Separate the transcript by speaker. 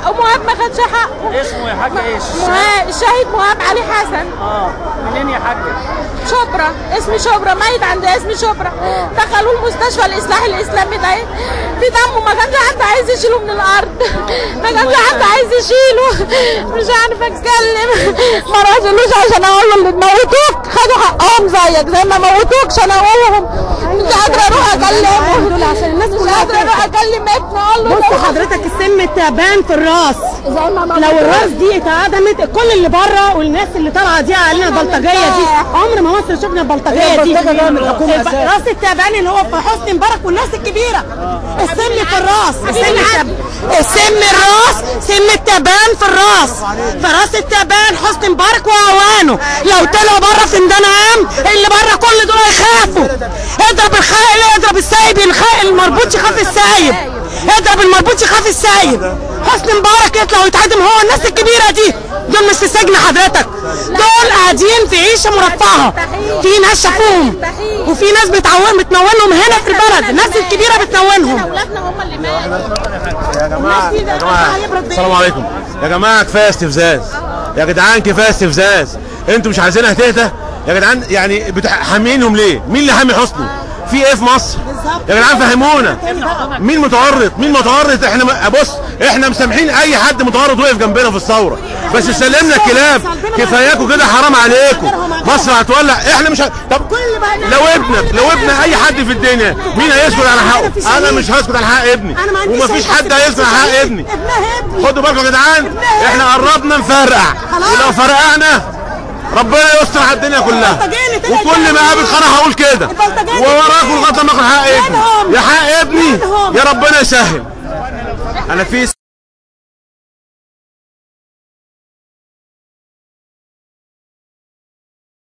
Speaker 1: ومهاب ما خدش حقه
Speaker 2: اسمه يا حاجه ايش؟
Speaker 1: مهاب الشهيد مهاب علي حسن
Speaker 2: اه منين يا حاجه؟
Speaker 1: شبرا اسمي شبرا ميت عند اسمي شبرا دخلوه المستشفى الاصلاح الاسلامي ده في دمه ما كانش حد عايز يشيله من الارض ما كانش حد عايز يشيله مش عارفه اتكلم ما راسلوش عشان اقول له اللي موتوك خدوا حقهم زيك زي ما موتوك شنقوهم مش قادره اروح اكلمه
Speaker 3: دول عشان الناس
Speaker 1: مش
Speaker 3: كلها
Speaker 1: قادره اروح اكلم ابني اقول له
Speaker 3: بص
Speaker 1: ده-
Speaker 3: حضرتك السم تعبان في الراس
Speaker 1: زي ما
Speaker 3: لو الراس دي اتعدمت كل اللي بره والناس اللي طالعه دي علينا البلطجيه دي عمر ما مصر شفنا البلطجيه دي
Speaker 2: البلطجة جاية من الحكومة
Speaker 3: الب-
Speaker 2: أساساً.
Speaker 3: راس التعبان اللي هو في حسني مبارك والناس الكبيره السم في الراس السم التعب- السم الراس سم التعبان في الراس فراس التعبان حسني مبارك واعوانه لو طلعوا بره في ميدان عام اللي بره كل دول هيخافوا اضرب الخائن اضرب السايب الخائن المربوط يخاف السايب اضرب المربوط يخاف السايب حسني مبارك يطلع ويتعدم هو الناس الكبيره دي دول مش في سجن حضرتك دول قاعدين في عيشه مرفهه في ناس شافوهم وفي ناس بتعون بتنونهم هنا في البلد الناس الكبيره بتنونهم
Speaker 1: اولادنا هم اللي ماتوا
Speaker 4: يا جماعه يا جماعه السلام عليكم يا جماعه كفايه استفزاز يا جدعان كفايه استفزاز انتوا مش عايزينها تهدى يا جدعان يعني بتح- حامينهم ليه مين اللي حامي حسني في ايه في مصر يا جدعان فهمونا مين متورط مين متورط احنا م- بص احنا مسامحين اي حد متورط وقف جنبنا في الثوره بس سلمنا الكلاب كفاياكوا كده حرام عليكم مصر هتولع احنا مش ه... طب لو ابنك لو ابن اي حد في الدنيا مين هيسكت على حقه انا مش هسكت على حق ابني
Speaker 3: أنا ما عنديش
Speaker 4: ومفيش
Speaker 3: شيء
Speaker 4: حد
Speaker 3: بس
Speaker 4: هيسكت على حق ابني
Speaker 3: ابنها ابني
Speaker 4: خدوا بالكم يا جدعان احنا قربنا نفرقع ولو فرقعنا ربنا يستر على الدنيا كلها
Speaker 3: البلطجية اللي طلعت
Speaker 4: وكل ما قابل خانه هقول كده
Speaker 3: البلطجية اللي
Speaker 4: ووراكم لغايه لما اخد حق ابني
Speaker 3: منهم.
Speaker 4: يا حق ابني
Speaker 3: منهم.
Speaker 4: يا ربنا يسهل انا في